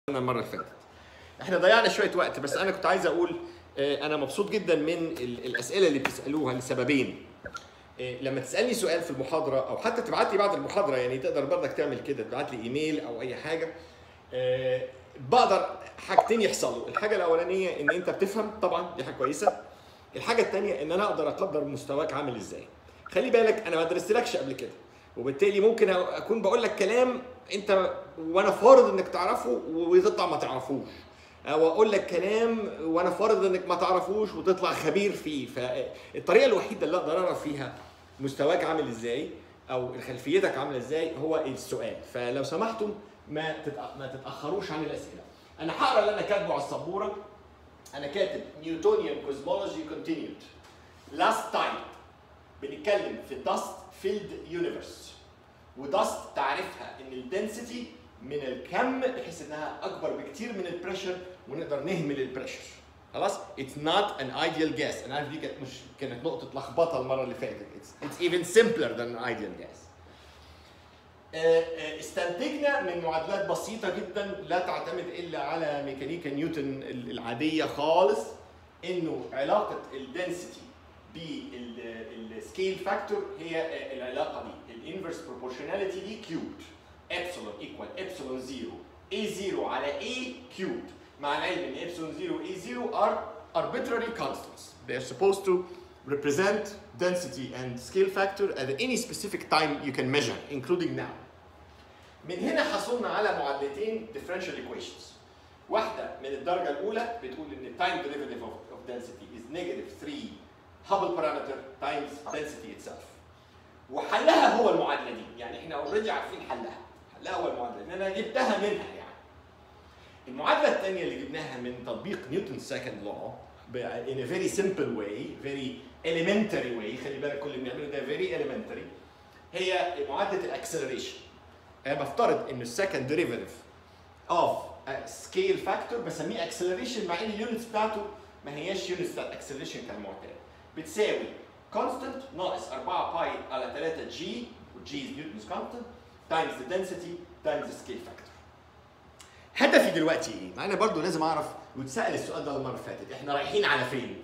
المره اللي فاتت احنا ضيعنا شويه وقت بس انا كنت عايز اقول آه، انا مبسوط جدا من ال- الاسئله اللي بتسالوها لسببين آه، لما تسالني سؤال في المحاضره او حتى تبعت لي بعد المحاضره يعني تقدر برضك تعمل كده تبعت لي ايميل او اي حاجه آه، بقدر حاجتين يحصلوا الحاجه الاولانيه ان انت بتفهم طبعا دي حاجه كويسه الحاجه الثانيه ان انا اقدر اقدر مستواك عامل ازاي خلي بالك انا ما درستلكش قبل كده وبالتالي ممكن اكون بقول لك كلام انت وانا فارض انك تعرفه وتطلع ما تعرفوش او اقول لك كلام وانا فارض انك ما تعرفوش وتطلع خبير فيه فالطريقه الوحيده اللي اقدر اعرف فيها مستواك عامل ازاي او خلفيتك عامله ازاي هو السؤال فلو سمحتم ما تتأ- ما تتاخروش عن الاسئله انا هقرا اللي انا كاتبه على السبوره انا كاتب نيوتونيان كوزمولوجي كونتينيود لاست تايم بنتكلم في داست فيلد يونيفرس وداست تعرفها ان الدنسيتي من الكم بحيث انها اكبر بكتير من البريشر ونقدر نهمل البريشر خلاص اتس نوت ان ايديال جاس انا عارف دي كانت مش كانت نقطه لخبطه المره اللي فاتت اتس ايفن سمبلر ذان ايديال جاس استنتجنا من معادلات بسيطة جدا لا تعتمد إلا على ميكانيكا نيوتن العادية خالص إنه علاقة الدنسيتي بالسكيل فاكتور هي العلاقة دي الانفرس بروبورشناليتي دي كيوبد ابسلون ايكوال ابسلون زيرو اي زيرو على اي كيوبد مع العلم ان ابسلون زيرو اي زيرو are arbitrary constants they are supposed to represent density and scale factor at any specific time you can measure including now من هنا حصلنا على معادلتين differential equations واحدة من الدرجة الأولى بتقول إن time derivative of, of density is negative 3 Hubble parameter times density itself وحلها هو المعادلة دي يعني احنا اوريدي عارفين حلها حلها هو المعادلة ان انا جبتها منها يعني المعادلة الثانية اللي جبناها من تطبيق نيوتن second law ب- in a very simple way very elementary way خلي بالك كل اللي بنعمله ده very elementary هي معادلة الاكسلريشن انا بفترض ان السكند ديريفيتيف اوف سكيل فاكتور بسميه اكسلريشن مع ان اليونتس بتاعته ما هياش يونتس بتاعت اكسلريشن كالمعتاد بتساوي كونستنت ناقص 4 باي على 3 جي وجي از نيوتنز كونستنت تايمز ذا density تايمز ذا سكيل فاكتور هدفي دلوقتي ايه؟ مع انا برضو لازم اعرف واتسال السؤال ده المره اللي فاتت احنا رايحين على فين؟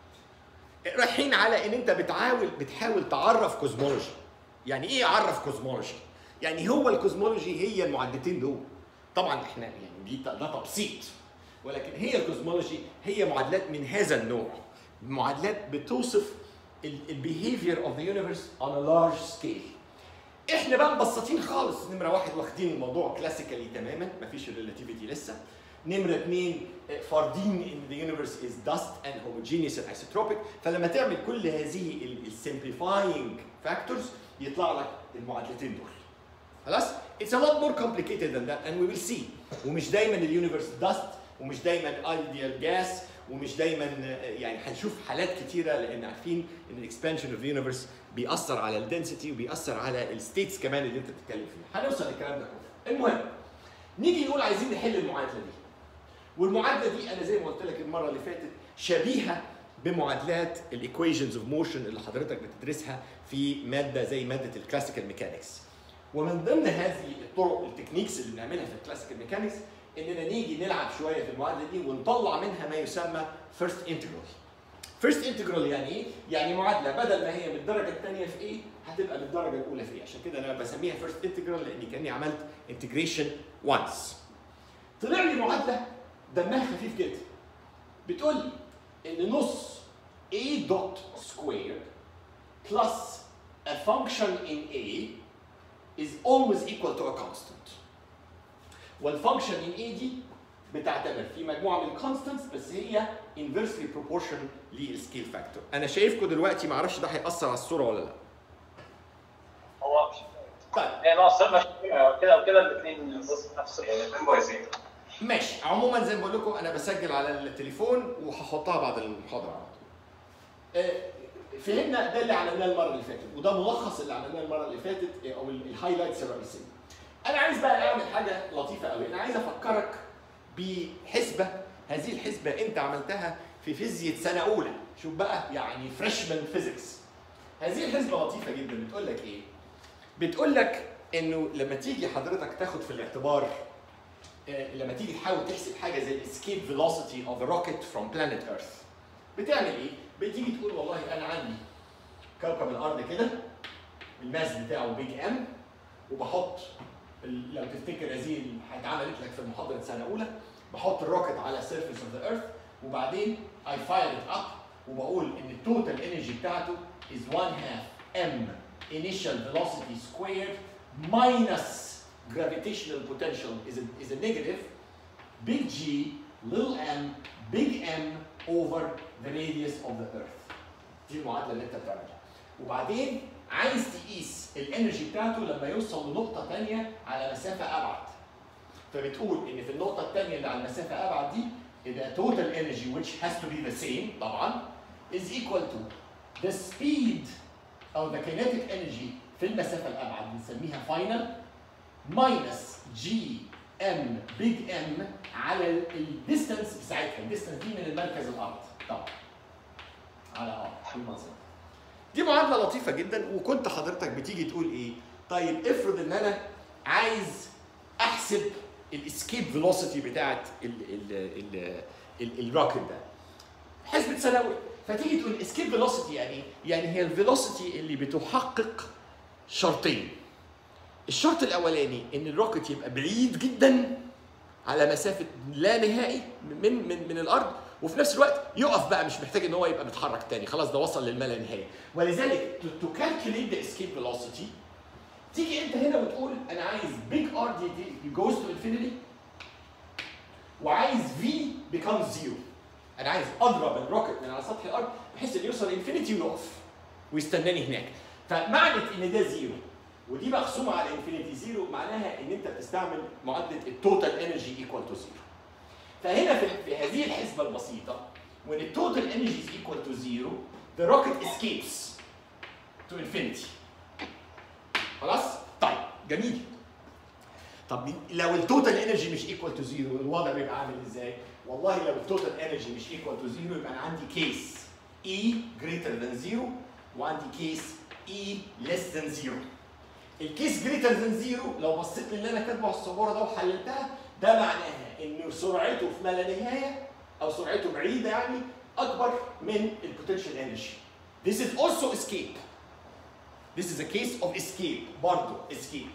رايحين على ان انت بتحاول بتحاول تعرف كوزمولوجي يعني ايه اعرف كوزمولوجي؟ يعني هو الكوزمولوجي هي المعدتين دول طبعا احنا يعني دي ده تبسيط ولكن هي الكوزمولوجي هي معادلات من هذا النوع معادلات بتوصف البيهيفير اوف ذا يونيفرس on a large scale احنا بقى مبسطين خالص نمره واحد واخدين الموضوع كلاسيكالي تماما مفيش الريلاتيفيتي لسه نمره اثنين آه، فاردين ان ذا يونيفرس از داست اند هوموجينيوس اند ايسوتروبيك فلما تعمل كل هذه السمبليفاينج فاكتورز يطلع لك المعادلتين دول خلاص اتس a lot more complicated than that and we will see ومش دايما اليونيفرس داست ومش دايما ايديال جاس ومش دايما آه، يعني هنشوف حالات كتيره لان عارفين ان الاكسبانشن اوف يونيفرس بيأثر على الدنسيتي وبيأثر على الستيتس كمان اللي انت بتتكلم فيها هنوصل للكلام ده كله المهم نيجي نقول عايزين نحل المعادله دي والمعادله دي انا زي ما قلت لك المره اللي فاتت شبيهه بمعادلات الايكويشنز اوف موشن اللي حضرتك بتدرسها في ماده زي ماده الكلاسيكال ميكانكس ومن ضمن هذه الطرق التكنيكس اللي بنعملها في الكلاسيكال ميكانكس اننا نيجي نلعب شويه في المعادله دي ونطلع منها ما يسمى فيرست انتجرال فيرست انتجرال يعني ايه؟ يعني معادله بدل ما هي من الدرجه الثانيه في ايه هتبقى بالدرجه الاولى في ايه عشان كده انا بسميها فيرست انتجرال لاني كاني عملت انتجريشن وانس طلع لي معادله دمها خفيف جدا بتقول لي ان نص a dot squared plus a function in a is always equal to a constant والفانكشن in a دي بتعتمد في مجموعه من الكونستنتس بس هي inversely proportional للسكيل فاكتور انا شايفكم دلوقتي ما اعرفش ده هيأثر على الصوره ولا لا هو طيب هي ناقص ماشي كده وكده الاثنين بص نفس يعني الاثنين كويسين ماشي عموما زي ما بقول لكم انا بسجل على التليفون وهحطها بعد المحاضره على طول. آه، فهمنا ده اللي عملناه المره اللي فاتت وده ملخص اللي عملناه المره اللي فاتت آه، او الهايلايتس الرئيسيه. انا عايز بقى اعمل حاجه لطيفه قوي، انا عايز افكرك بحسبه هذه الحسبه انت عملتها في فيزياء سنه اولى، شوف بقى يعني فريشمان فيزيكس. هذه الحسبه لطيفه جدا بتقول لك ايه؟ بتقول لك انه لما تيجي حضرتك تاخد في الاعتبار آه، لما تيجي تحاول تحسب حاجه زي الاسكيب فيلوسيتي اوف روكيت فروم بلانيت ايرث بتعمل ايه؟ بتيجي تقول والله انا عندي كوكب الارض كده الماس بتاعه بيج ام وبحط ال- لو تفتكر هذه اللي اتعملت لك في محاضره سنه اولى بحط الروكت على سيرفيس اوف ذا ايرث وبعدين اي فاير ات اب وبقول ان التوتال انرجي بتاعته is 1 half m initial velocity squared minus gravitational potential is a, is a negative big G little m big M over the radius of the earth دي المعادله اللي انت بتعملها وبعدين عايز تقيس الانرجي بتاعته لما يوصل لنقطه ثانيه على مسافه ابعد فبتقول ان في النقطه الثانيه اللي على المسافه ابعد دي يبقى total energy which has to be the same طبعا is equal to the speed او the kinetic energy في المسافه الابعد بنسميها final minus g m big M على الديستانس بتاعتها الديستانس دي من المركز الارض طبعا على اه في المنظر دي معادله لطيفه جدا وكنت حضرتك بتيجي تقول ايه طيب افرض ان انا عايز احسب الاسكيب فيلوسيتي بتاعت ال ال ال ال الروكت ده حسبة ثانوي فتيجي تقول اسكيب فيلوسيتي يعني إيه؟ يعني هي الفيلوسيتي اللي بتحقق شرطين الشرط الاولاني ان الروكت يبقى بعيد جدا على مسافه لا نهائي من من من الارض وفي نفس الوقت يقف بقى مش محتاج ان هو يبقى متحرك تاني خلاص ده وصل للما لا نهائي ولذلك تو كالكوليت ذا اسكيب فيلوسيتي تيجي انت هنا وتقول انا عايز بيج ار دي دي جوز تو انفينيتي وعايز في بيكم زيرو انا عايز اضرب الروكت من على سطح الارض بحيث انه يوصل انفينيتي ويقف ويستناني هناك فمعنى ان ده زيرو ودي مقسومه على انفينيتي زيرو معناها ان انت بتستعمل معادله التوتال انرجي ايكوال تو زيرو فهنا في, في هذه الحسبه البسيطه when the total energy is equal to zero the rocket escapes to infinity خلاص طيب جميل طب لو التوتال انرجي مش ايكوال تو زيرو الوضع بيبقى عامل ازاي والله لو التوتال انرجي مش ايكوال تو زيرو يبقى انا عندي كيس E greater than zero وعندي كيس E less than zero الكيس جريتر ذان زيرو لو بصيت للي انا كاتبه على السبوره ده وحللتها ده معناها ان سرعته في ما لا نهايه او سرعته بعيده يعني اكبر من البوتنشال انرجي. This is also escape. This is a case of escape برضه escape.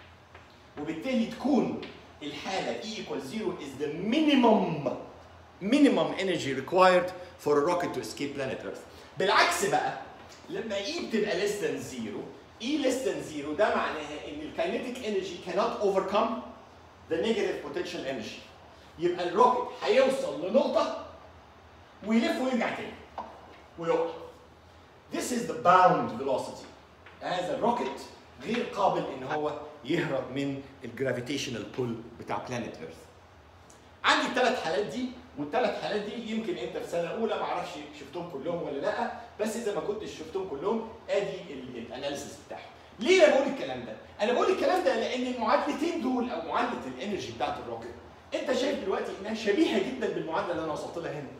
وبالتالي تكون الحاله E equals zero is the minimum minimum energy required for a rocket to escape planet Earth. بالعكس بقى لما E بتبقى less than zero E less than zero ده معناها ان الكاينيتيك انرجي cannot overcome the negative potential energy. يبقى الروكت هيوصل لنقطة ويلف ويرجع تاني ويقع. This is the bound velocity. هذا الروكت غير قابل ان هو يهرب من الجرافيتيشنال بول بتاع بلانيت ايرث. عندي الثلاث حالات دي والثلاث حالات دي يمكن انت في سنه اولى ما اعرفش شفتهم كلهم ولا لا بس اذا ما كنتش شفتهم كلهم ادي الاناليسيس بتاعهم. ليه انا بقول الكلام ده؟ انا بقول الكلام ده لان المعادلتين دول او معادله الانرجي بتاعت الروكت انت شايف دلوقتي انها شبيهه جدا بالمعادله اللي انا وصلت لها هنا.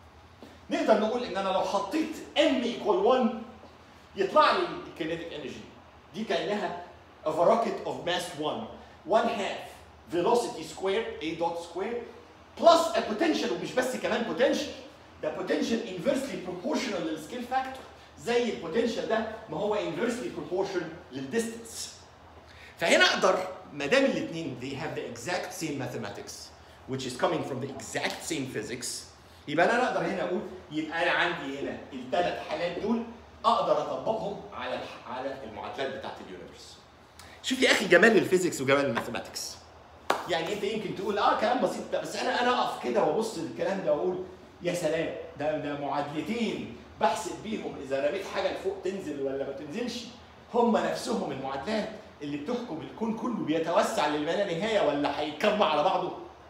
نقدر نقول ان انا لو حطيت m equal 1 يطلع لي الكينيتيك انرجي دي كانها of a rocket of mass 1 1 half velocity squared a dot squared plus a potential ومش بس كمان potential ده potential inversely proportional للسكيل فاكتور زي البوتنشال ده ما هو inversely proportional للديستنس فهنا اقدر ما دام الاثنين they have the exact same mathematics which is coming from the exact same physics يبقى انا اقدر هنا اقول يبقى انا عندي هنا الثلاث حالات دول اقدر اطبقهم على الح- على المعادلات بتاعت اليونيفرس شوف يا اخي جمال الفيزيكس وجمال الماثيماتكس يعني انت يمكن تقول اه كلام بسيط ده بس انا انا اقف كده وابص للكلام ده واقول يا سلام ده ده معادلتين بحسب بيهم اذا رميت حاجه لفوق تنزل ولا ما تنزلش هم نفسهم المعادلات اللي بتحكم الكون كله بيتوسع للما لا نهايه ولا هيتكرمع على بعضه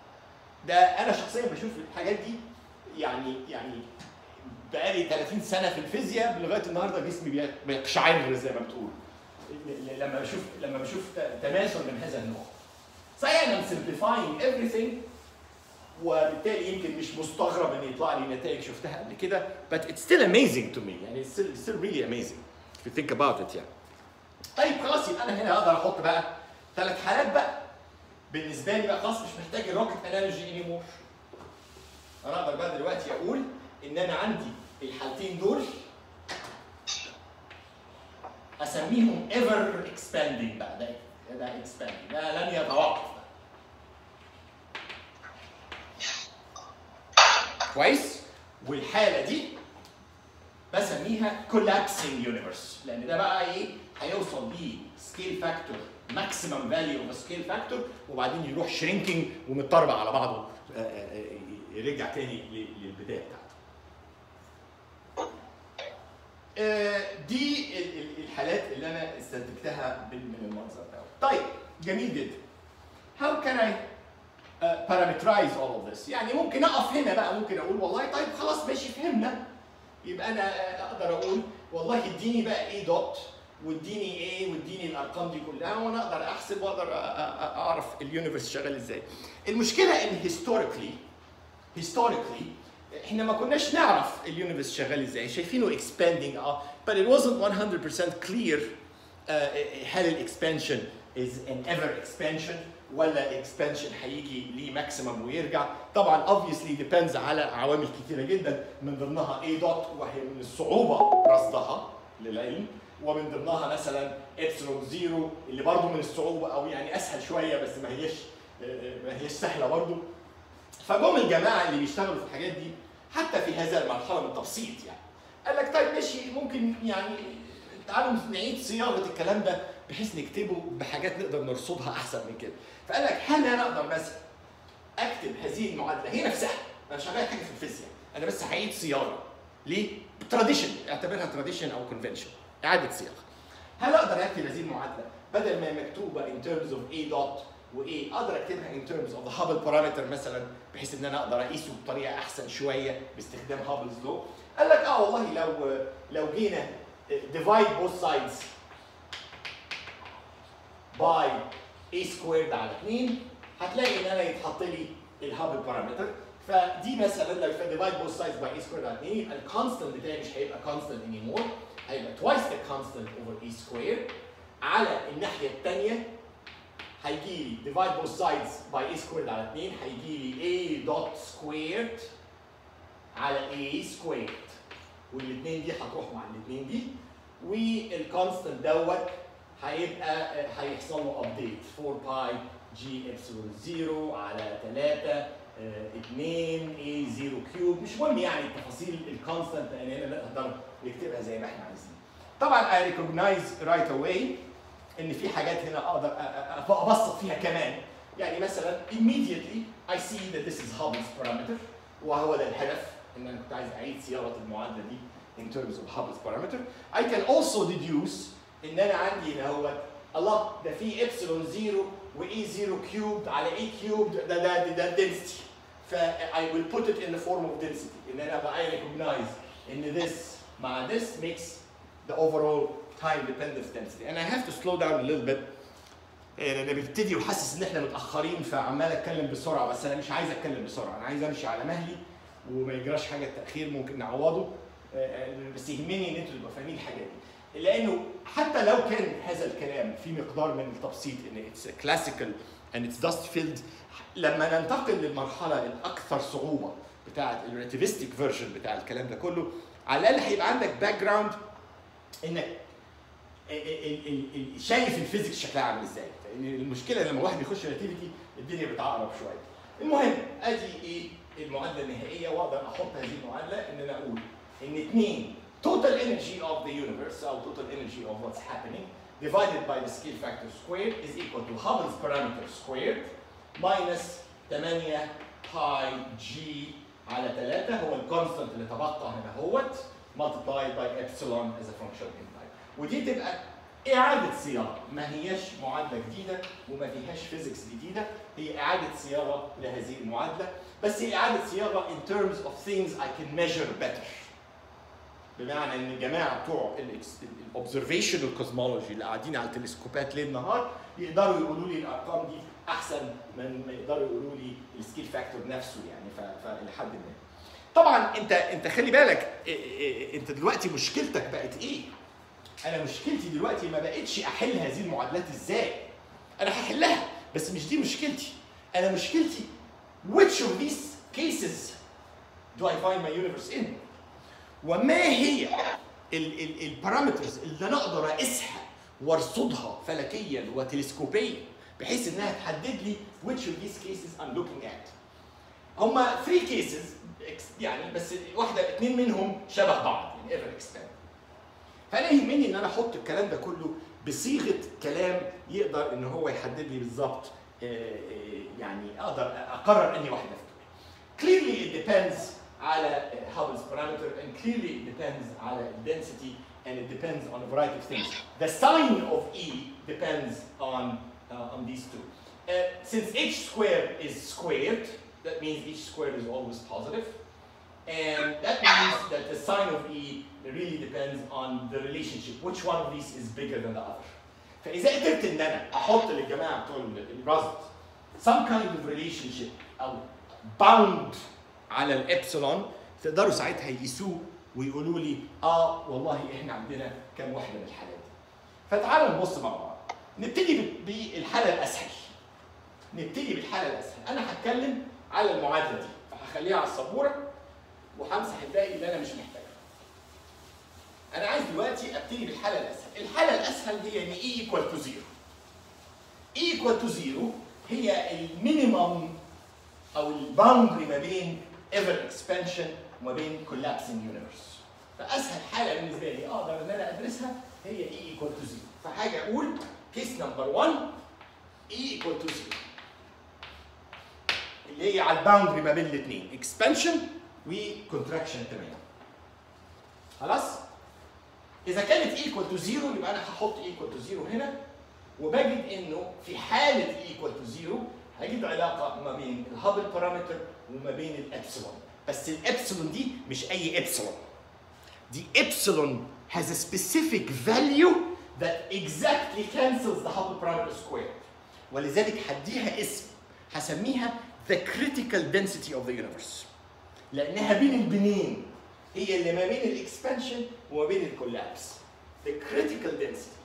ده انا شخصيا بشوف الحاجات دي يعني يعني بقالي 30 سنه في الفيزياء لغايه النهارده جسمي بي- بيقشعر زي ما بتقول ل- ل- لما بشوف لما بشوف ت- تماثل من هذا النوع صحيح انا simplifying everything وبالتالي يمكن مش مستغرب ان يطلع لي نتائج شفتها قبل كده but it's still amazing to me يعني it's still, it's still really amazing if you think about it يعني طيب خلاص يبقى انا هنا اقدر احط بقى ثلاث حالات بقى بالنسبه لي بقى خلاص مش محتاج الروكت انالوجي اني مور انا اقدر بقى دلوقتي اقول ان انا عندي الحالتين دول اسميهم ايفر اكسباندنج بقى ده ده اكسباندنج ده لن يتوقف بقى. كويس والحاله دي بسميها collapsing universe لان ده بقى ايه هيوصل بيه سكيل فاكتور ماكسيمم فاليو اوف سكيل فاكتور وبعدين يروح شرينكينج ومتطربع على بعضه آه، آه، آه، يرجع تاني ل- للبدايه بتاعته. آه، دي ال- ال- الحالات اللي انا استنتجتها بال- من المنظر ده. طيب جميل جدا. How can I uh, parameterize all of this؟ يعني ممكن اقف هنا بقى ممكن اقول والله طيب خلاص ماشي فهمنا يبقى انا اقدر اقول والله اديني بقى ايه دوت واديني ايه واديني الارقام دي كلها وانا اقدر احسب واقدر أ- أ- اعرف اليونيفرس شغال ازاي. المشكله ان هيستوريكلي هيستوريكلي احنا ما كناش نعرف اليونيفرس شغال ازاي شايفينه expanding اه but it wasn't 100% clear uh, هل الاكسبانشن is an ever expansion ولا اكسبانشن هيجي ليه ماكسيمم ويرجع طبعا obviously depends على عوامل كتيره جدا من ضمنها A دوت وهي من الصعوبه رصدها للعلم ومن ضمنها مثلا ابسلون زيرو اللي برضه من الصعوبه او يعني اسهل شويه بس ما هيش ما هيش سهله برضه فجم الجماعه اللي بيشتغلوا في الحاجات دي حتى في هذه المرحله من التبسيط يعني قال لك طيب ماشي ممكن يعني تعالوا نعيد صياغه الكلام ده بحيث نكتبه بحاجات نقدر نرصدها احسن من كده فقال لك هل انا اقدر مثلا اكتب هذه المعادله هي نفسها انا مش هغير حاجه في الفيزياء انا بس هعيد صياغه ليه؟ تراديشن اعتبرها تراديشن او كونفنشن اعاده صياغه هل اقدر اكتب هذه المعادله بدل ما هي مكتوبه in terms of a dot و a اقدر اكتبها in terms of the Hubble parameter مثلا بحيث ان انا اقدر اقيسه بطريقه احسن شويه باستخدام هابلز لو قال لك اه والله لو لو جينا divide both sides by a squared على 2 هتلاقي ان انا يتحط لي الهابل بارامتر فدي مثلا لو divide both sides by a squared على 2 يبقى الكونستنت بتاعي مش هيبقى constant anymore هيبقى twice the constant over a squared على الناحيه الثانيه هيجي لي divide both sides by a squared على 2 هيجي لي a dot squared على a squared والاثنين دي هتروح مع الاثنين دي والكونستنت دوت هيبقى هيحصل له ابديت 4 باي جي ابسلون 0 على 3 2 اي 0 كيوب مش مهم يعني التفاصيل الكونستنت لان نقدر نكتبها زي ما احنا عايزين. طبعا I recognize right away ان في حاجات هنا اقدر أ- أ- ابسط فيها كمان يعني مثلا immediately I see that this is Hubble's parameter وهو ده الهدف ان انا كنت عايز اعيد صياغه المعادله دي in terms of Hubble's parameter I can also deduce ان انا عندي هنا هو الله ده في ابسلون 0 و اي 0 كيوبد على اي كيوبد ده ده ده, ده density ف I will put it in the form of density ان انا بقى I recognize ان this مع this makes the overall time dependence density and I have to slow down a little bit انا ببتدي وحاسس ان احنا متاخرين فعمال اتكلم بسرعه بس انا مش عايز اتكلم بسرعه انا عايز امشي على مهلي وما يجراش حاجه تاخير ممكن نعوضه آه، بس يهمني ان انتوا تبقوا فاهمين الحاجه دي لانه حتى لو كان هذا الكلام في مقدار من التبسيط ان اتس كلاسيكال and it's dust filled لما ننتقل للمرحله الاكثر صعوبه بتاعه الريلاتيفستيك فيرجن بتاع الكلام ده كله على الاقل هيبقى عندك باك جراوند انك ال- ال- ال- ال- شايف الفيزيكس شكلها عامل ازاي لان المشكله لما الواحد بيخش ريلاتيفيتي الدنيا بتعقرب شويه المهم ادي ايه المعادله النهائيه واقدر احط هذه المعادله ان انا اقول ان 2 total energy of the universe او total energy of what's happening divided by the scale factor squared is equal to Hubble's parameter squared minus 8 باي جي على 3 هو الكونستنت اللي تبقى هنا اهوت multiplied by epsilon as a function in time ودي تبقى إعادة صياغة ما هياش معادلة جديدة وما فيهاش فيزيكس جديدة هي إعادة صياغة لهذه المعادلة بس هي إعادة صياغة in terms of things I can measure better بمعنى ان الجماعه بتوع الاوبزرفيشن والكوزمولوجي اللي قاعدين على التلسكوبات ليل نهار يقدروا يقولوا لي الارقام دي احسن من ما يقدروا يقولوا لي السكيل فاكتور نفسه يعني ف- فلحد ما طبعا انت انت خلي بالك إيه- إيه- انت دلوقتي مشكلتك بقت ايه؟ انا مشكلتي دلوقتي ما بقتش احل هذه المعادلات ازاي؟ انا هحلها بس مش دي مشكلتي انا مشكلتي which of these cases do I find my universe in وما هي البارامترز اللي انا اقدر اقيسها وارصدها فلكيا وتلسكوبيا بحيث انها تحدد لي which of these cases I'm looking at هما 3 cases يعني بس واحده اثنين منهم شبه بعض يعني ever expand فانا يهمني ان انا احط الكلام ده كله بصيغه كلام يقدر ان هو يحدد لي بالظبط آه، آه، يعني اقدر اقرر اني واحده فيهم. Clearly it depends على Hubble's parameter and clearly it depends على density and it depends on a variety of things. The sign of E depends on uh, on these two. Uh, since h squared is squared, that means each squared is always positive. And that means that the sign of E really depends on the relationship. Which one of these is bigger than the other? فإذا قدرت إن أنا أحط للجماعة بتوع الرصد some kind of relationship أو bound على الإبسلون تقدروا ساعتها يقيسوه ويقولوا لي آه والله إحنا عندنا كام واحدة من الحالات دي. فتعالوا نبص مع بعض. نبتدي ب- بالحالة الأسهل. نبتدي بالحالة الأسهل. أنا هتكلم على المعادلة دي فهخليها على السبورة وهمسح الباقي اللي أنا مش محتاجه. انا عايز دلوقتي ابتدي بالحاله الاسهل الحاله الاسهل هي ان اي ايكوال تو زيرو اي ايكوال تو زيرو هي المينيمم او الباوندري ما بين ايفر اكسبانشن وما بين كولابسنج يونيفرس فاسهل حاله بالنسبه لي اقدر ان انا ادرسها هي اي ايكوال تو زيرو فحاجه اقول كيس نمبر 1 اي ايكوال تو زيرو اللي هي على الباوندري ما بين الاثنين اكسبانشن وكونتراكشن تماما خلاص اذا كانت ايكوال تو زيرو يبقى انا هحط ايكوال تو زيرو هنا وبجد انه في حاله ايكوال تو زيرو هجد علاقه ما بين الهابل بارامتر وما بين الابسلون بس الابسلون دي مش اي ابسلون دي epsilon has a specific value that exactly cancels the Hubble parameter squared ولذلك هديها اسم هسميها the critical density of the universe لانها بين البنين هي اللي ما بين الاكسبانشن وما بين الكولابس the critical density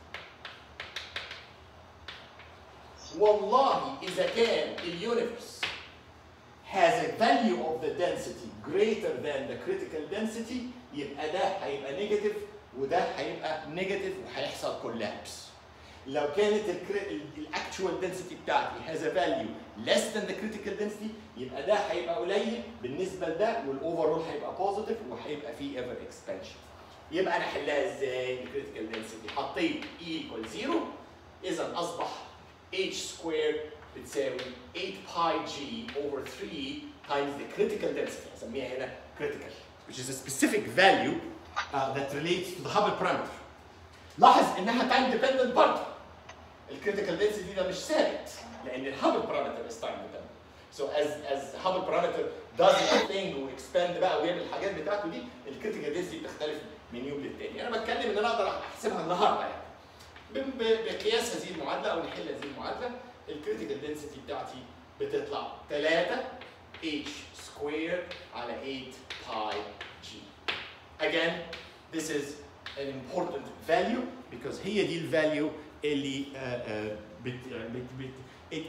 والله اذا كان اليونيفرس has a value of the density greater than the critical density يبقى ده هيبقى نيجاتيف وده هيبقى نيجاتيف وهيحصل كولابس لو كانت الاكتوال density بتاعتي has a value less than the critical density يبقى ده هيبقى قليل بالنسبه لده والاوفرول هيبقى بوزيتيف وهيبقى فيه ايفر اكسبانشن يبقى انا احلها ازاي الكريتيكال density حطيت e equal 0 اذا اصبح h squared بتساوي 8 pi g over 3 times the critical density هسميها هنا critical which is a specific value uh, that relates to the Hubble parameter لاحظ انها time dependent برضه الكريتيكال density ده مش ثابت لان الهابل parameter is time dependent so as as Hubble parameter does its thing ويكسباند بقى ويعمل الحاجات بتاعته دي الكريتيكال density بتختلف من يوم للتاني انا بتكلم ان انا اقدر احسبها النهارده يعني ب- ب- بقياس هذه المعادله او نحل هذه المعادله الكريتيكال density بتاعتي بتطلع 3 h squared على 8 pi g again this is an important value because هي دي الفاليو اللي uh, uh, بت, بت, بت, it,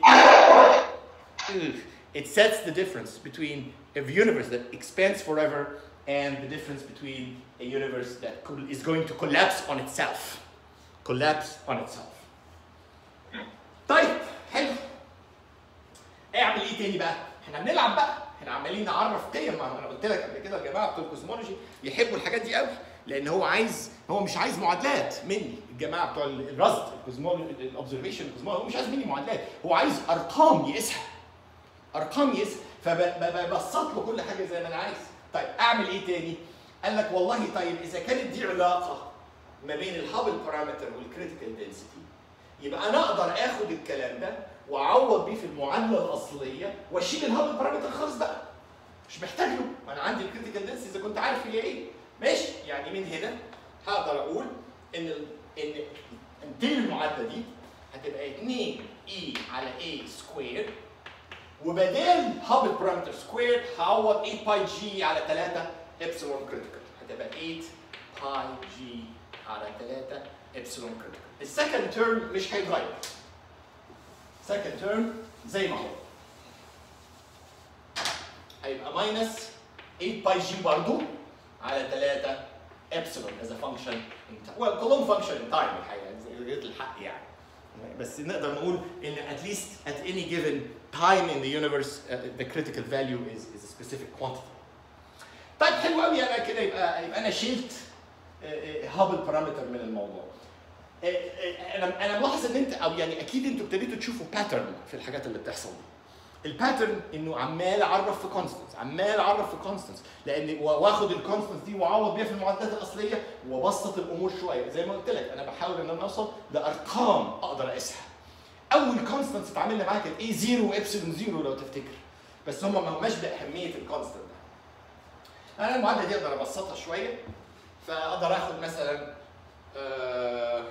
it sets the difference between a universe that expands forever and the difference between a universe that col- is going to collapse on itself. Collapse on itself. طيب حلو. اعمل ايه تاني بقى؟ احنا بنلعب بقى، احنا عمالين نعرف قيم ما انا قلت لك قبل كده الجماعه بتوع الكوزمولوجي يحبوا الحاجات دي قوي لان هو عايز هو مش عايز معادلات مني الجماعه بتوع الرصد الكوزمولوجي الاوبزرفيشن الكوزمولوجي هو مش عايز مني معادلات هو عايز ارقام يقيسها ارقام يقيسها فببسط له كل حاجه زي ما انا عايز طيب اعمل ايه تاني؟ قال لك والله طيب اذا كانت دي علاقه ما بين الهابل بارامتر والكريتيكال دنسيتي يبقى انا اقدر اخد الكلام ده واعوض بيه في المعادله الاصليه واشيل الهابل بارامتر خالص بقى مش محتاج له ما انا عندي الكريتيكال دنسيتي اذا كنت عارف هي ايه ماشي يعني من هنا هقدر اقول ان ال- ان انتهي المعادله دي هتبقى 2 اي على a سكوير وبدال هابل بارامتر سكوير هعوض 8 باي جي على 3 ابسلون كريتيكال هتبقى 8 باي جي على 3 ابسلون كريتيكال السكند تيرم مش هيتغير second term زي ما هو هيبقى ماينس 8 باي جي برضو على 3 ابسلون as a function in time. well كلهم function in time الحقيقه زي جريت الحق يعني بس نقدر نقول ان at least at any given time in the universe uh, the critical value is, is a specific quantity. طيب حلو قوي انا كده يبقى يبقى انا شلت هابل بارامتر من الموضوع. آه، آه، انا انا ملاحظ ان انت او يعني اكيد انتوا ابتديتوا تشوفوا باترن في الحاجات اللي بتحصل دي. الباترن انه عمال اعرف في كونستنس عمال اعرف في كونستنس لان واخد الكونستنس دي واعوض بيها في المعادلات الاصليه وابسط الامور شويه زي ما قلت لك انا بحاول ان انا اوصل لارقام اقدر اقيسها اول كونستنس اتعاملنا معاها كانت ايه زيرو وابسلون زيرو لو تفتكر بس هم ما هماش باهميه الكونستنت ده انا المعادله دي اقدر ابسطها شويه فاقدر اخد مثلا آه،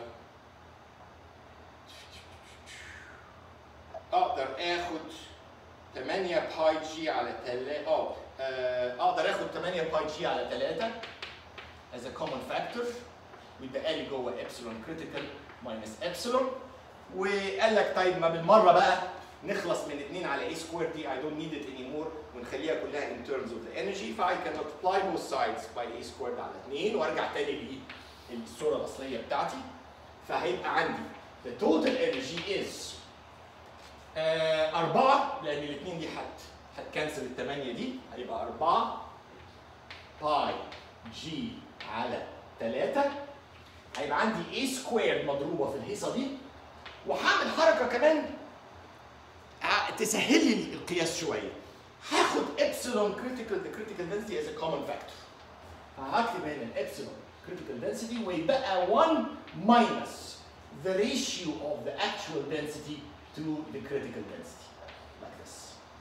اقدر اخد 8 باي جي على 3 اه آه، اقدر اخد 8 باي جي على 3 as a common factor ويبقى لي جوه ابسلون كريتيكال ماينس ابسلون وقال لك طيب ما بالمره بقى نخلص من 2 على a squared دي I don't need it anymore ونخليها كلها in terms of the energy ف I can multiply both sides by a squared على 2 وارجع تاني للصوره الاصليه بتاعتي فهيبقى عندي the total energy is آه أربعة لأن الاثنين دي هت هتكنسل الثمانية دي هيبقى أربعة باي جي على ثلاثة هيبقى عندي a سكوير مضروبة في الهيصة دي وهعمل حركة كمان ع- تسهل لي القياس شوية هاخد epsilon critical the critical density as a common factor فهكتب هنا الابسلون critical density ويبقى 1 minus the ratio of the actual density to the critical density like this.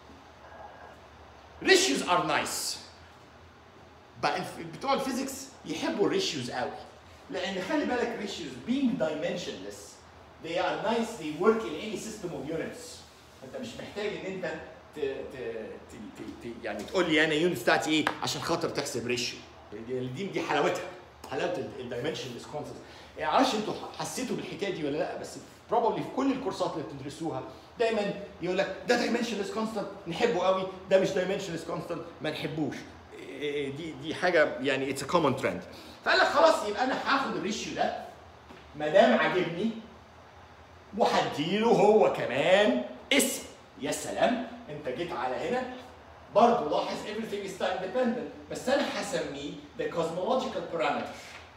Ratios are nice. بقى الف- بتوع الفيزيكس يحبوا الريشيوز قوي لان خلي بالك ratios being dimensionless they are nice they work in any system of units انت مش محتاج ان انت ت... ت... ت... ت... ت... يعني تقول لي انا يونت بتاعتي ايه عشان خاطر تحسب ريشيو دي دي, دي حلاوتها حلاوه الدايمنشنلس كونسبت يعني معرفش انتوا حسيتوا بالحكايه دي ولا لا بس بروبلي في كل الكورسات اللي بتدرسوها دايما يقول لك ده دايمنشنلس كونستنت نحبه قوي ده مش دايمنشنلس كونستنت ما نحبوش إيه دي دي حاجه يعني اتس ا كومن ترند فقال لك خلاص يبقى انا هاخد الريشيو ده ما دام عاجبني وهديله هو كمان اسم يا سلام انت جيت على هنا برضه لاحظ everything is time dependent بس انا هسميه the cosmological parameter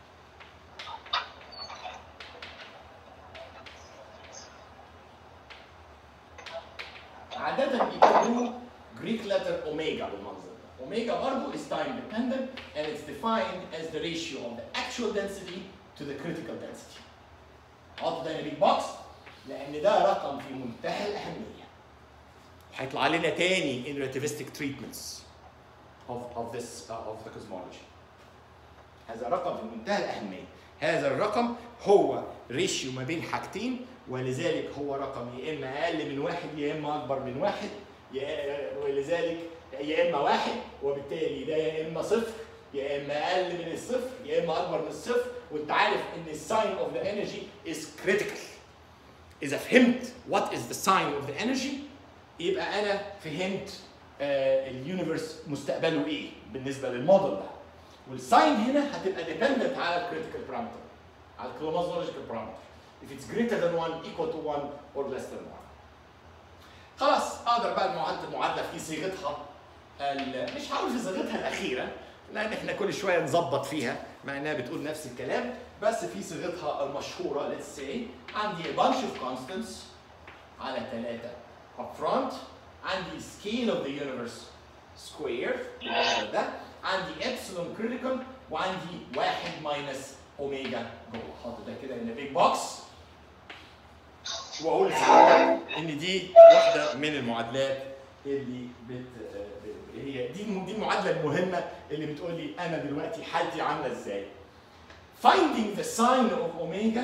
عادة بيكتبوه Greek letter omega بالمنظر ده. Omega برضه is time dependent and it's defined as the ratio of the actual density to the critical density. حط ده بيج بوكس لأن ده رقم في منتهى الأهمية. هيطلع لنا تاني in relativistic treatments of, of this uh, of the cosmology. هذا رقم في منتهى الأهمية. هذا الرقم هو ريشيو ما بين حاجتين ولذلك هو رقم يا اما اقل من واحد يا اما اكبر من واحد يا- ولذلك يا اما واحد وبالتالي ده يا اما صفر يا اما اقل من الصفر يا اما اكبر من الصفر وانت عارف ان الساين اوف ذا انرجي از كريتيكال اذا فهمت وات از ذا ساين اوف ذا انرجي يبقى انا فهمت اليونيفرس مستقبله ايه بالنسبه للموديل ده والساين هنا هتبقى ديبندنت على الكريتيكال بارامتر على الكروموزولوجيكال بارامتر if it's greater than 1 equal to 1 or less than 1 خلاص اقدر بقى المعادله المعادله في صيغتها ال- مش هقول في صيغتها الاخيره لان احنا كل شويه نظبط فيها مع انها بتقول نفس الكلام بس في صيغتها المشهوره let's say عندي a bunch of constants على 3 up front عندي scale of the universe square بالمنظر ده عندي epsilon critical وعندي واحد minus اوميجا جوه حاطط ده كده in a big box واقول لسعادتك ان دي واحده من المعادلات اللي بت ب- هي دي الم- دي المعادله المهمه اللي بتقول لي انا دلوقتي حالتي عامله ازاي finding the sign of omega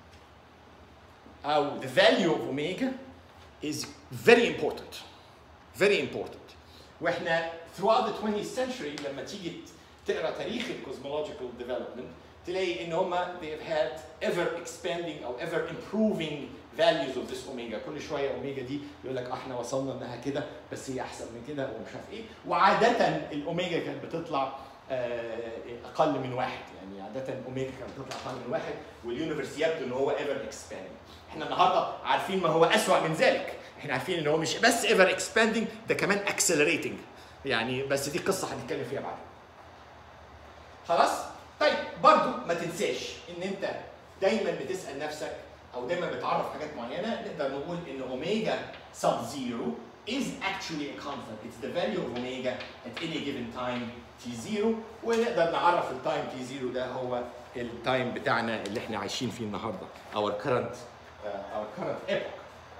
او the value of omega is very important very important واحنا throughout the 20th century لما تيجي تقرا تاريخ الكوزمولوجيكال development تلاقي ان هم they have had ever expanding او ever improving values of this omega كل شويه اوميجا دي يقول لك احنا وصلنا انها كده بس هي احسن من كده ومش عارف ايه وعاده الاوميجا كانت بتطلع آه، اقل من واحد يعني عاده الاوميجا كانت بتطلع اقل من واحد واليونيفرس يبدو ان هو ايفر اكسباندنج احنا النهارده عارفين ما هو اسوأ من ذلك احنا عارفين ان هو مش بس ايفر اكسباندنج ده كمان اكسلريتنج يعني بس دي قصه هنتكلم فيها بعدين خلاص طيب برضو ما تنساش ان انت دايما بتسال نفسك او دايما بتعرف حاجات معينه نقدر نقول ان اوميجا sub zero is actually a constant. It's the value of omega at any given time t0 ونقدر نعرف التايم t0 ده هو التايم بتاعنا اللي احنا عايشين فيه النهارده our current uh, our current epoch.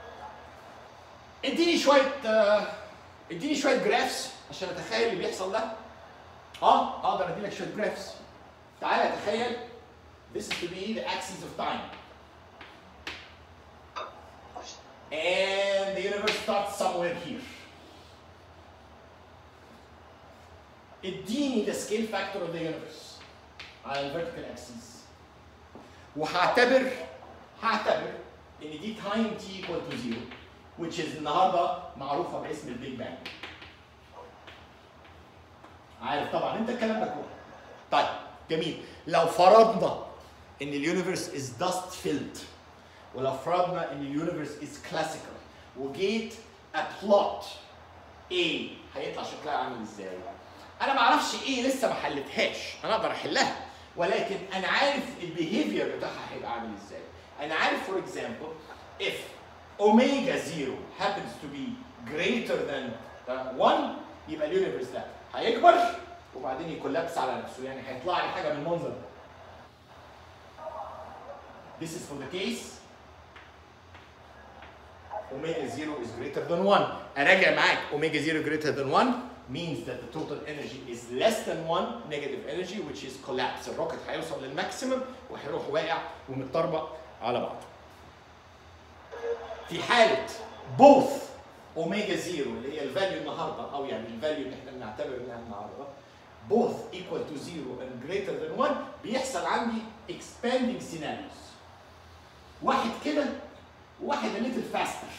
اديني شويه uh, اديني شويه جرافس عشان اتخيل اللي بيحصل ده. اه اقدر ادي لك شويه جرافس. تعالى تخيل this is to be the axis of time. and the universe starts somewhere here. اديني the scale factor of the universe على ال vertical axis وهعتبر هعتبر ان دي time t equal to zero which is النهارده معروفه باسم البيج بانج. عارف طبعا انت الكلام ده كله. طيب جميل لو فرضنا ان اليونيفرس is dust filled ولو فرضنا ان اليونيفرس از كلاسيكال وجيت ابلوت ايه هيطلع شكلها عامل ازاي؟ انا ما اعرفش ايه لسه ما حلتهاش انا اقدر احلها ولكن انا عارف البيهيفير بتاعها هيبقى عامل ازاي انا عارف فور اكزامبل if omega 0 happens to be greater than 1 يبقى اليونيفرس ده هيكبر وبعدين يكولابس على نفسه يعني هيطلع لي حاجه من المنظر ده This is for the case omega 0 is greater than 1 اراجع معاك omega 0 greater than 1 means that the total energy is less than 1 negative energy which is collapse الروكت هيوصل للماكسيمم وهيروح واقع ومتطربق على بعض في حالة both omega 0 اللي هي الفاليو النهارده او يعني الفاليو اللي احنا بنعتبر انها النهارده both equal to 0 and greater than 1 بيحصل عندي expanding scenarios واحد كده وواحد a little faster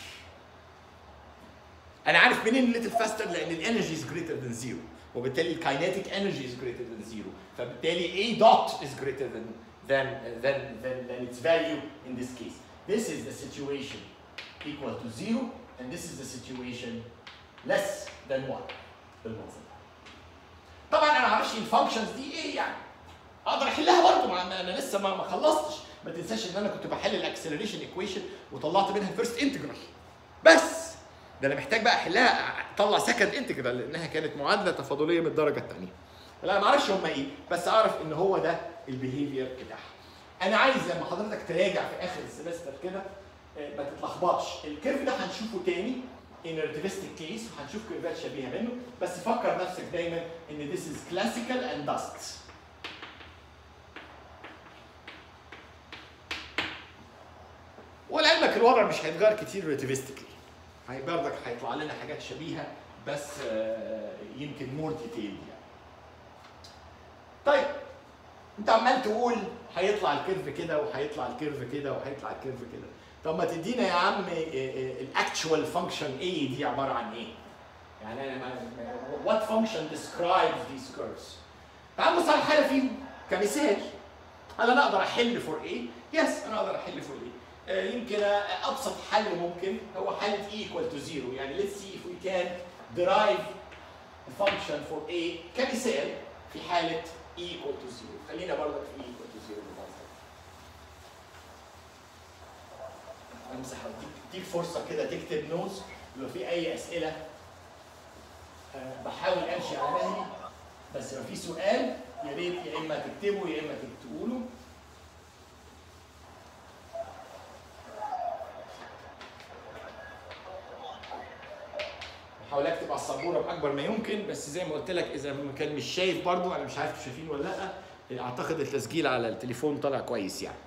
انا عارف منين little faster لان الانرجي is greater than zero وبالتالي الكاينيتيك energy is greater than zero فبالتالي A dot is greater than than than than, than its value in this case this is the situation equal to zero and this is the situation less than one بالمنظر طبعا انا ما اعرفش الفانكشنز دي ايه يعني اقدر احلها برضه مع ان انا لسه ما ما خلصتش ما تنساش ان انا كنت بحل الاكسلريشن ايكويشن وطلعت منها الفيرست انتجرال بس ده انا محتاج بقى احلها اطلع سكند انتجرال لانها كانت معادله تفاضليه من الدرجه الثانيه لا ما اعرفش هم ايه بس اعرف ان هو ده البيهيفير بتاعها انا عايز لما حضرتك تراجع في اخر السمستر كده آه، ما تتلخبطش الكيرف ده هنشوفه تاني in a relativistic case وهنشوف كيرفات شبيهه منه بس فكر نفسك دايما ان this is classical and dust ولعلمك الوضع مش هيتغير كتير ريلاتيفيستيكلي برضك هيطلع لنا حاجات شبيهه بس آه، يمكن مور ديتيل يعني طيب انت عمال تقول هيطلع الكيرف كده وهيطلع الكيرف كده وهيطلع الكيرف كده طب ما تدينا يا عم الاكتشوال فانكشن ايه دي عباره عن ايه؟ يعني انا وات فانكشن describes these curves تعال بص على حاله فيهم كمثال هل انا اقدر احل فور ايه؟ يس انا اقدر احل فور ايه آه، يمكن ابسط حل ممكن هو حاله e equal to zero يعني let's see if we can derive a function for a كمثال في حاله e equal to zero خلينا برضك في e equal to zero بالمنظر امسح اديك اديك فرصه كده تكتب نوتس لو في اي اسئله آه، بحاول امشي على مهلي بس لو في سؤال يا ريت يا اما تكتبه يا اما تقوله بحاول اكتب على السبوره باكبر ما يمكن بس زي ما قلت لك اذا ما كان مش شايف برضو انا مش عارف انتوا شايفين ولا لا اعتقد التسجيل على التليفون طلع كويس يعني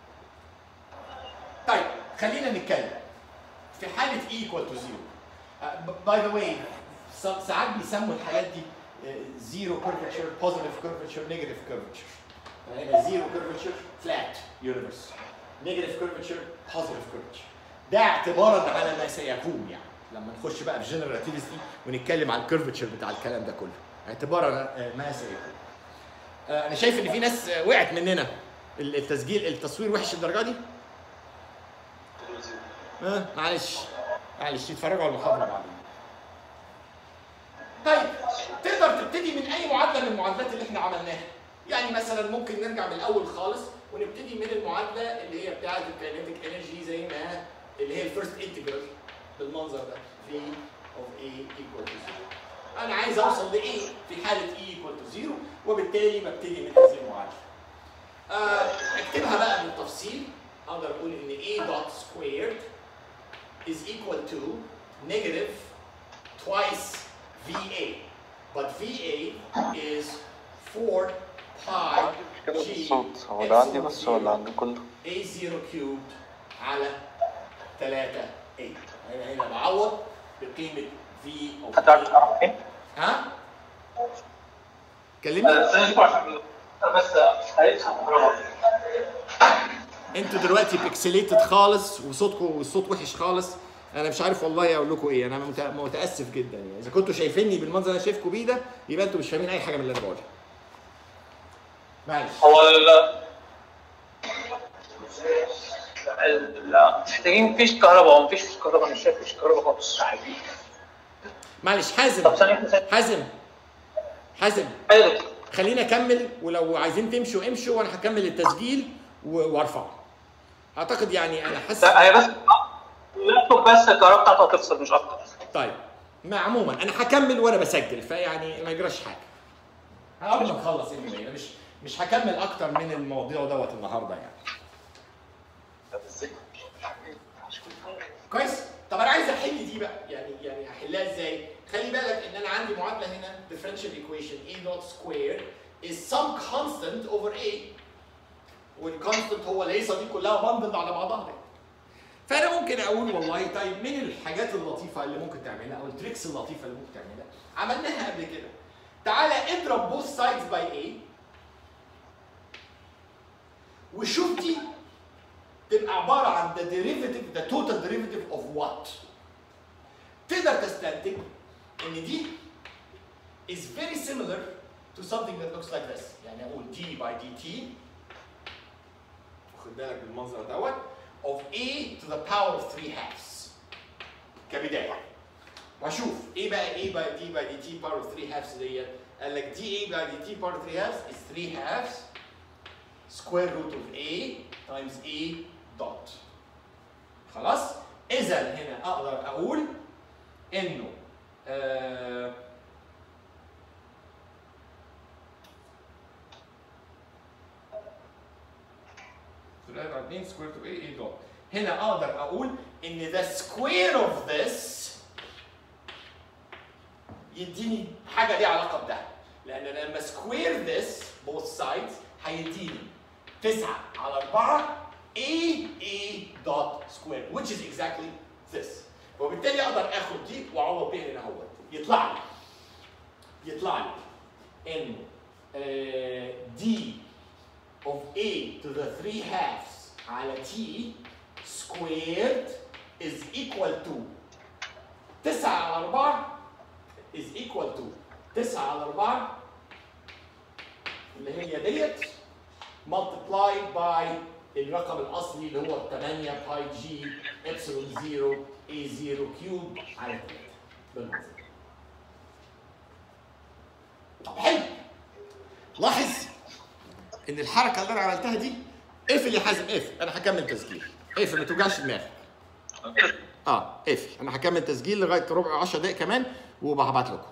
طيب خلينا نتكلم في حاله e equal to zero باي ذا واي ساعات بيسموا الحالات دي زيرو كيرفتشر بوزيتيف كيرفتشر نيجاتيف كيرفتشر هنا زيرو كيرفتشر فلات يونيفرس نيجاتيف كيرفتشر بوزيتيف كيرفتشر ده اعتبارا على ما سيكون يعني لما نخش بقى في جنرال ريلاتيفيتي ونتكلم على الكيرفتشر بتاع الكلام ده كله اعتبارا آه، ما سيكون آه، انا شايف ان في ناس آه، وقعت مننا التسجيل التصوير وحش الدرجه دي اه معلش معلش يتفرجوا على المحاضره بعدين طيب تقدر تبتدي من اي معادله من المعادلات اللي احنا عملناها يعني مثلا ممكن نرجع من الاول خالص ونبتدي من المعادله اللي هي بتاعه الكاينيتيك انرجي زي ما اللي هي الفيرست انتجرال بالمنظر ده v of a equal to 0 انا عايز اوصل ل a في حاله e equal to 0 وبالتالي ببتدي من هذه المعادله آه، اكتبها بقى بالتفصيل اقدر اقول ان a dot squared is equal to negative twice VA. But VA is 4 pi كده G بالصوت هو ده عندي epsilon بس ولا zero عند كله؟ A0 cubed على 3 A. هنا هنا بعوض بقيمة V of هتعرف A. تعرف ايه؟ ها؟ كلمني انا بس هيفهم انتوا دلوقتي بيكسليتد خالص وصوتكم والصوت وحش خالص انا مش عارف والله اقول لكم ايه انا مت- متاسف جدا يعني اذا كنتوا شايفيني بالمنظر اللي انا شايفكم بيه ده يبقى انتوا مش فاهمين اي حاجه من اللي انا بقولها معلش هو ال لا محتاجين مفيش كهرباء هو مفيش كهرباء مش شايف مفيش كهرباء خالص معلش طب حازم ثانية ثانية حازم حازم ايوه خلينا اكمل ولو عايزين تمشوا امشوا وانا هكمل التسجيل و- وارفعه اعتقد يعني انا حاسس لا هي بس اللابتوب بس الكهرباء بتاعته هتفصل مش اكتر طيب ما عموما انا هكمل وانا بسجل فيعني ما يجراش حاجه قبل ما نخلص anyway انا مش مش هكمل اكتر من الموضوع دوت النهارده يعني كويس طب انا عايز احل دي بقى يعني يعني احلها ازاي خلي بالك ان انا عندي معادله هنا differential equation a dot squared is some constant over a والكونستنت هو الهيصه دي كلها بندل على بعضها دي. فانا ممكن اقول والله طيب من الحاجات اللطيفه اللي ممكن تعملها او التريكس اللطيفه اللي ممكن تعملها عملناها قبل كده تعالى اضرب both sides by a وشوف دي تبقى عباره عن the derivative the total derivative of what تقدر تستنتج ان دي is very similar to something that looks like this يعني اقول d by dt خد بالك بالمنظر دوت of a to the power of 3 halves كبدايه واشوف ايه بقى a by d by dt power of 3 halves ديت قال لك dA by dt power of 3 halves is 3 halves square root of a times a dot خلاص اذا هنا اقدر اقول انه آه ثلاثة على 2 سكوير تو ايه ايه دوت هنا اقدر اقول ان the square of this يديني حاجه ليها علاقه بده لان أنا لما square this both sides هيديني 9 على 4 a a dot square which is exactly this وبالتالي اقدر اخد دي واعوض بيها هنا اهوت يطلع لي يطلع لي ان آه، d of a to the 3 halves على t squared is equal to 9 على 4 is equal to 9 على 4 اللي هي ديت multiplied by الرقم الاصلي اللي هو 8 باي جي ابسلون 0 a 0 كيوب على 3 بالمنظر طب حلو لاحظ ان الحركه اللي انا عملتها دي اقفل يا حازم اقفل انا هكمل تسجيل اقفل ما توجعش دماغك اه اقفل انا هكمل تسجيل لغايه ربع 10 دقايق كمان وهبعت لكم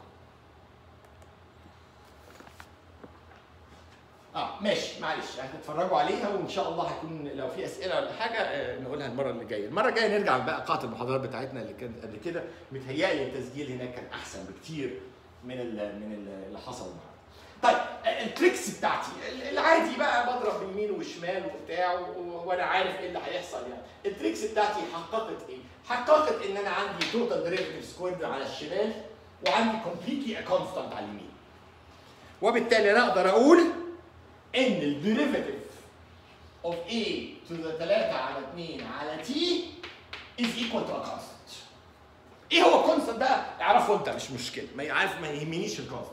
اه ماشي معلش هتتفرجوا عليها وان شاء الله هيكون لو في اسئله ولا حاجه آه، نقولها المره اللي جايه المره الجايه نرجع بقى قاعه المحاضرات بتاعتنا اللي كانت قبل كده متهيألي التسجيل هناك كان احسن بكتير من ال من ال اللي حصل النهارده طيب آه، التريكس بتاعتي ال- العادي بقى بضرب بيمين وشمال وبتاع و- وانا عارف ايه اللي هيحصل يعني التريكس بتاعتي حققت ايه حققت ان انا عندي توتال ديريفيتيف سكويرد على الشمال وعندي كومبليتلي كونستانت على اليمين وبالتالي انا اقدر اقول ان الديريفيتيف of a to the 3 على 2 على t is equal to a constant. ايه هو الكونستنت ده؟ اعرفه انت مش مشكله، ما عارف ما يهمنيش الكونستنت.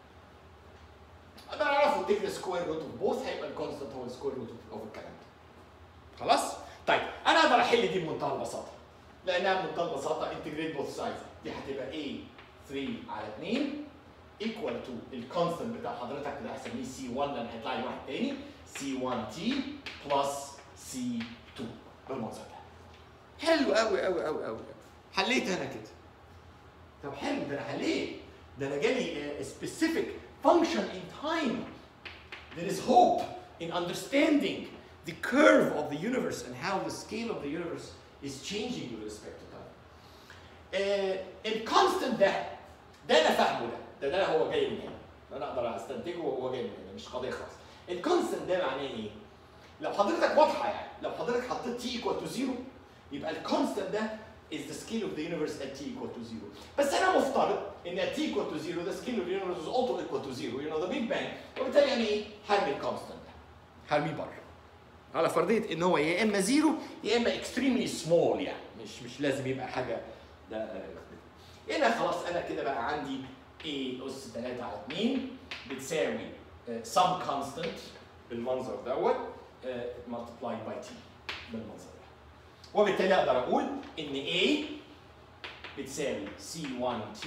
انا اعرفه take the square root of both هيبقى الكونستنت هو السكوير روت اوف الكلام ده. خلاص؟ طيب انا اقدر احل دي بمنتهى البساطه. لانها بمنتهى البساطه انتجريت بوث سايدز دي هتبقى a 3 على 2 equal to الكونستنت بتاع حضرتك ده هسميه C1 لان هيطلع لي واحد تاني C1T plus C2 بالمنظر ده. حلو قوي قوي قوي قوي حليت انا كده. طب حلو ده انا حليت ده انا جالي a specific function in time. There is hope in understanding the curve of the universe and how the scale of the universe is changing with respect to time. آه الكونستنت ده ده انا فاهمه ده ده ده هو جاي من هنا ده انا اقدر استنتجه وهو جاي من هنا مش قضيه خالص الكونستنت ده معناه ايه؟ لو حضرتك واضحه يعني لو حضرتك حطيت t equal to 0 يبقى الكونستنت ده is the scale of the universe at t equal to 0 بس انا مفترض ان at t equal to 0 the scale of the universe is also equal to 0 you know the big bang وبالتالي يعني ايه؟ هرمي الكونستنت ده هرميه بره على فرضيه ان هو يا اما زيرو يا اما اكستريملي سمول يعني مش مش لازم يبقى حاجه ده هنا خلاص انا كده بقى عندي a اس 3 على 2 بتساوي uh, some constant بالمنظر دوت uh, multiplied by t بالمنظر ده وبالتالي اقدر اقول ان a بتساوي c1t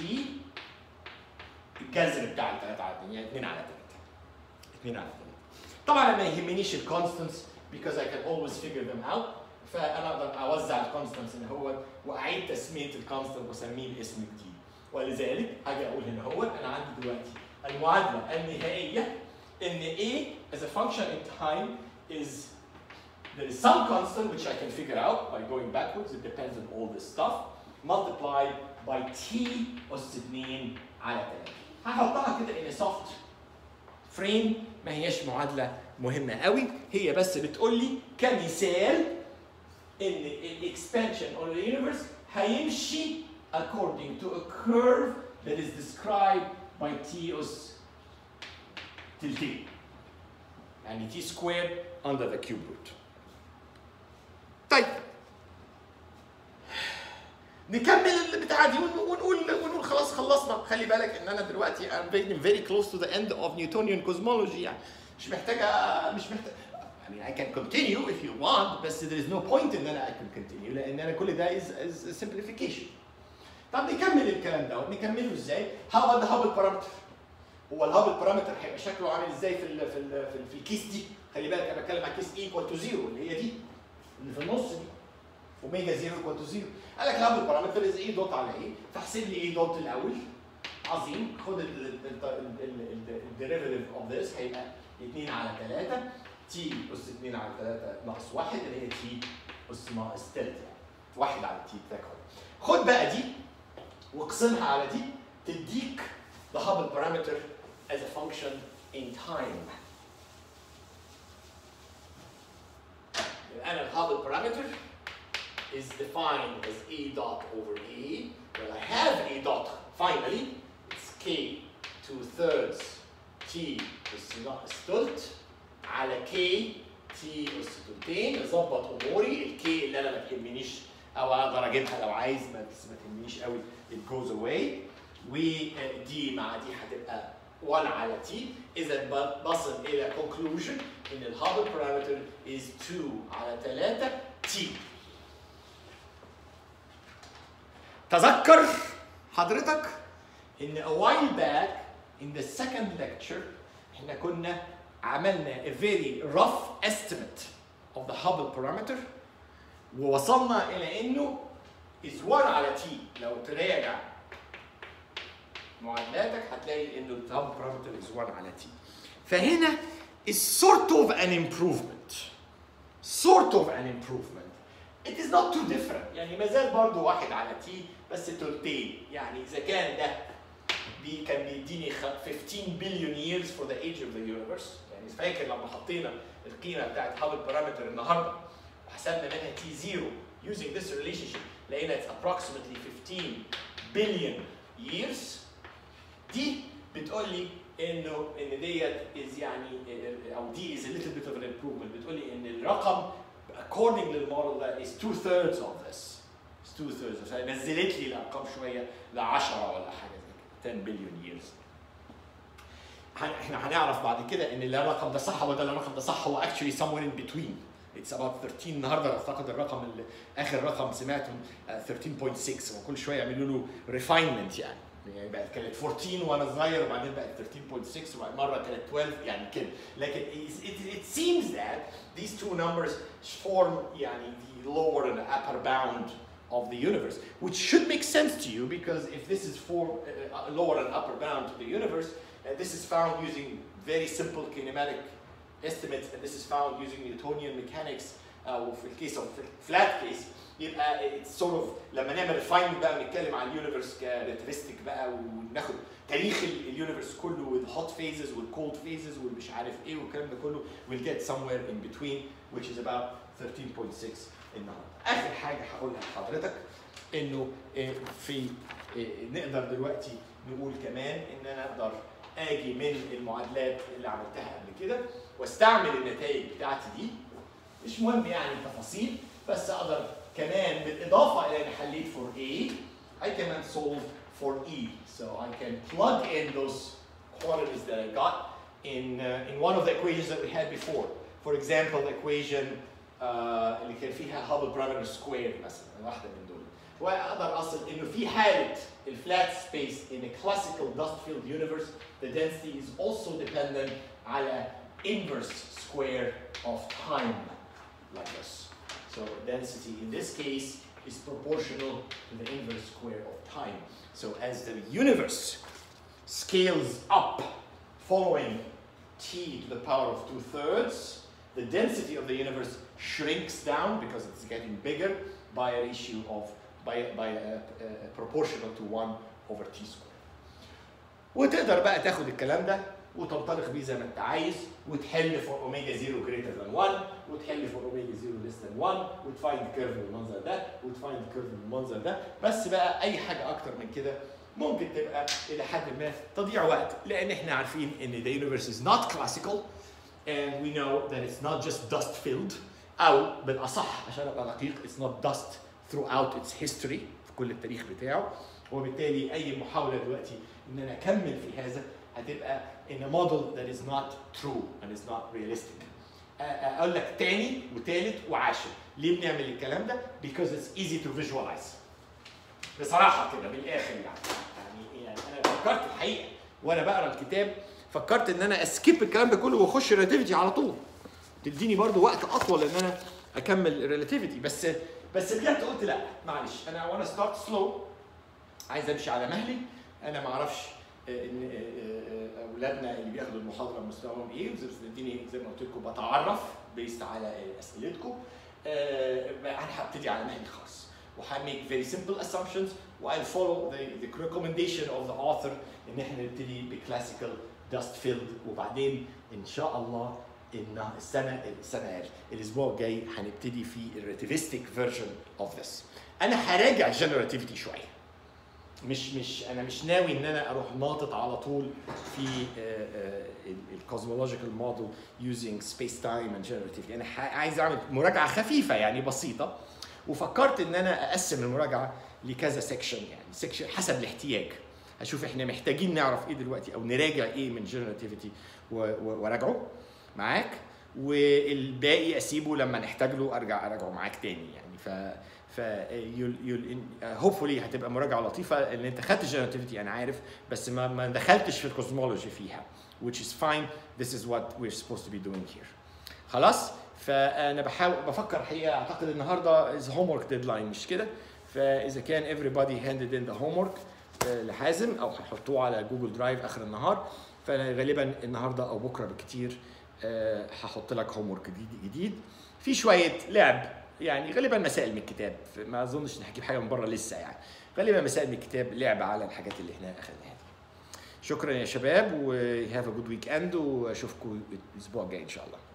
الجذر بتاع ال 3 على 2 يعني 2 على 3 2 على 3 طبعا انا ما يهمنيش الكونستنتس because I can always figure them out فانا اقدر اوزع الكونستنتس هنا هو واعيد تسميه الكونستنت واسميه باسم جديد ولذلك هاجي اقول هنا هو انا عندي دلوقتي المعادله النهائيه ان a as a function in time is there is some constant which I can figure out by going backwards it depends on all this stuff multiplied by t اس 2 على 3 هحطها كده in a soft frame ما هياش معادله مهمه قوي هي بس بتقول لي كمثال ان الاكسبانشن of the universe هيمشي according to a curve that is described by t اس تلتين يعني t squared under the cube root طيب نكمل البتاعه دي ون- ونقول ونقول خلاص خلصنا خلي بالك ان انا دلوقتي I'm getting very close to the end of Newtonian cosmology يعني مش محتاجه مش محتاج I mean I can continue if you want بس there is no point ان انا I can continue لان انا كل ده is, is simplification طب نكمل الكلام ده نكمله ازاي؟ How about the Hubble parameter؟ هو الهابل بارامتر هيبقى شكله عامل ازاي في ال في ال في, ال في الكيس دي؟ خلي بالك انا بتكلم على كيس ايكوال تو زيرو اللي هي دي اللي في النص دي اوميجا زيرو ايكوال تو زيرو قال لك الهابل بارامتر از اي دوت على ايه؟ فاحسب لي اي دوت الاول عظيم خد الديريفيتيف اوف ذس هيبقى 2 على 3 تي اس 2 على 3 ناقص 1 اللي هي تي اس ناقص تلت يعني 1 على تي تاخد خد بقى دي واقسمها على دي تديك the Hubble parameter as a function in time. And a Hubble parameter is defined as A dot over A. Well, I have A dot finally. It's K two thirds T اس ناقص تلت على K T اس تلتين اظبط اموري الكي اللي انا ما تهمنيش او اقدر اجيبها لو عايز ما بس ما تهمنيش قوي it goes away ودي مع دي هتبقى 1 على تي اذا ب- بصل الى conclusion ان الهابل parameter is 2 على 3 تي تذكر حضرتك ان a while back in the second lecture احنا كنا عملنا a very rough estimate of the Hubble parameter ووصلنا الى انه is 1 على t لو تراجع معادلاتك هتلاقي انه الهاب بارامتر is 1 على t فهنا is sort of an improvement sort of an improvement it is not too different يعني ما زال برضه واحد على t بس تلتين يعني اذا كان ده بي كان بيديني خ- 15 بليون years for the age of the universe يعني فاكر لما حطينا القيمه بتاعت هابل بارامتر النهارده وحسبنا منها t zero using this relationship لقينا it's approximately 15 billion years دي بتقول لي انه ان ديت از يعني او دي is a little bit of an improvement بتقول لي ان الرقم according للموديل ده is two thirds of this is two thirds فنزلت لي الارقام شويه ل 10 ولا حاجه زي كده 10 billion years هن- احنا هنعرف بعد كده ان الرقم ده صح ولا الرقم ده صح هو actually somewhere in between It's about 13 النهارده اعتقد الرقم اللي اخر رقم سمعته آه، 13.6 وكل شويه يعملوا له ريفاينمنت يعني يعني بقت كانت 14 وانا صغير وبعدين بقت 13.6 وبعد مره كانت 12 يعني كده لكن it, it, it seems that these two numbers form يعني the lower and upper bound of the universe, which should make sense to you because if this is for uh, lower and upper bound to the universe, uh, this is found using very simple kinematic estimates, and this is found using Newtonian mechanics. Uh, في الكيس of flat case يبقى it's sort of لما نعمل refinement بقى ونتكلم عن اليونيفرس كريترستيك بقى وناخد تاريخ ال- اليونيفرس كله with hot phases with cold phases والمش عارف ايه والكلام ده كله we'll get somewhere in between which is about 13.6 النهارده. اخر حاجه هقولها لحضرتك انه آه، في آه، نقدر دلوقتي نقول كمان ان انا اقدر اجي من المعادلات اللي عملتها قبل كده واستعمل النتائج بتاعتي دي مش مهم يعني التفاصيل بس اقدر كمان بالاضافه الى اني حليت for A I can then solve for E so I can plug in those quantities that I got in uh, in one of the equations that we had before for example the equation uh, اللي كان فيها هابل برامر سكوير مثلا واحده من دول واقدر اصل انه في حاله الفلات سبيس in a classical dust filled universe the density is also dependent على inverse square of time like this. So density in this case is proportional to the inverse square of time. So as the universe scales up following t to the power of two thirds, the density of the universe shrinks down because it's getting bigger by a ratio of by, by a, a proportional to 1 over t squared. وتقدر بقى تاخد الكلام ده وتنطلق بيه زي ما انت عايز وتحل فور اوميجا 0 greater than 1 وتحل فور اوميجا 0 less than 1 وتفايند كيرف بالمنظر ده وتفايند كيرف بالمنظر ده بس بقى اي حاجه اكتر من كده ممكن تبقى الى حد ما تضييع وقت لان احنا عارفين ان the universe is not classical and we know that it's not just dust filled او بالاصح عشان ابقى دقيق it's not dust throughout its history في كل التاريخ بتاعه وبالتالي اي محاوله دلوقتي ان انا اكمل في هذا هتبقى in a model that is not true and is not realistic. أ- اقول لك تاني وتالت وعاشر ليه بنعمل الكلام ده؟ because it's easy to visualize. بصراحه كده بالاخر يعني يعني يعني انا فكرت الحقيقه وانا بقرا الكتاب فكرت ان انا اسكيب الكلام ده كله واخش ريلاتيفيتي على طول. تديني برضو وقت اطول ان انا اكمل ريلاتيفيتي بس بس رجعت قلت لا معلش انا وانا ستارت سلو عايز امشي على مهلي انا ما اعرفش آه، ان آه، آه، اولادنا اللي بياخدوا المحاضره مستواهم ايه وزي ما اديني زي ما قلت لكم بتعرف بيست على آه، اسئلتكم آه، انا هبتدي على مهلي خالص وهميك very simple assumptions وI'll follow the, the recommendation of the author ان احنا نبتدي بكلاسيكال dust filled وبعدين ان شاء الله ان السنه السنه الاسبوع الجاي هنبتدي في الريلاتيفيستيك فيرجن اوف ذس انا هراجع جنراتيفيتي شويه مش مش انا مش ناوي ان انا اروح ناطط على طول في الكوزمولوجيكال موديل يوزنج سبيس تايم اند جنراتيفيتي انا ح- عايز اعمل مراجعه خفيفه يعني بسيطه وفكرت ان انا اقسم المراجعه لكذا سيكشن يعني سيكشن حسب الاحتياج هشوف احنا محتاجين نعرف ايه دلوقتي او نراجع ايه من جنراتيفيتي وراجعه معاك والباقي اسيبه لما نحتاج له ارجع اراجعه معاك تاني يعني ف ف يول يول هوبفولي هتبقى مراجعه لطيفه ان انت خدت جنراتيفيتي انا عارف بس ما ما دخلتش في الكوزمولوجي فيها which is fine this is what we're supposed to be doing here خلاص فانا بحاول بفكر الحقيقه اعتقد النهارده is homework deadline مش كده فاذا كان everybody handed in the homework آه، لحازم او هيحطوه على جوجل درايف اخر النهار فغالبا النهارده او بكره بالكتير آه، هحط لك هوم ورك جديد جديد في شويه لعب يعني غالبا مسائل من الكتاب ما اظنش ان هجيب حاجه من بره لسه يعني غالبا مسائل من الكتاب لعب على الحاجات اللي احنا اخذناها دي شكرا يا شباب و have a good weekend واشوفكم الاسبوع الجاي ان شاء الله